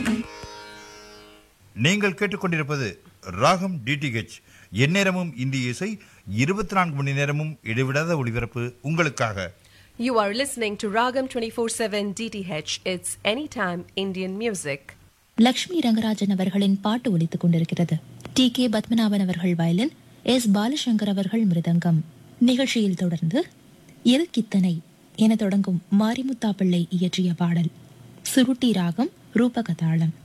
நீங்கள் கேட்டுக்கொண்டிருப்பது ராகம் டிடிஹெச் எந்நேரமும் இந்திய இசை இருபத்தி நான்கு மணி நேரமும் இடைவிடாத ஒளிபரப்பு உங்களுக்காக You are listening to Ragam 24/7 DTH. It's anytime Indian music. Lakshmi Rangarajan அவர்களின் பாட்டு ஒலித்துக் கொண்டிருக்கிறது டி கே பத்மநாபன் அவர்கள் வயலின் எஸ் பாலசங்கர் அவர்கள் மிருதங்கம் நிகழ்ச்சியில் தொடர்ந்து எல்கித்தனை என தொடங்கும் மாரிமுத்தா பிள்ளை இயற்றிய பாடல் சுருட்டி ராகம் ரூபகதாளம்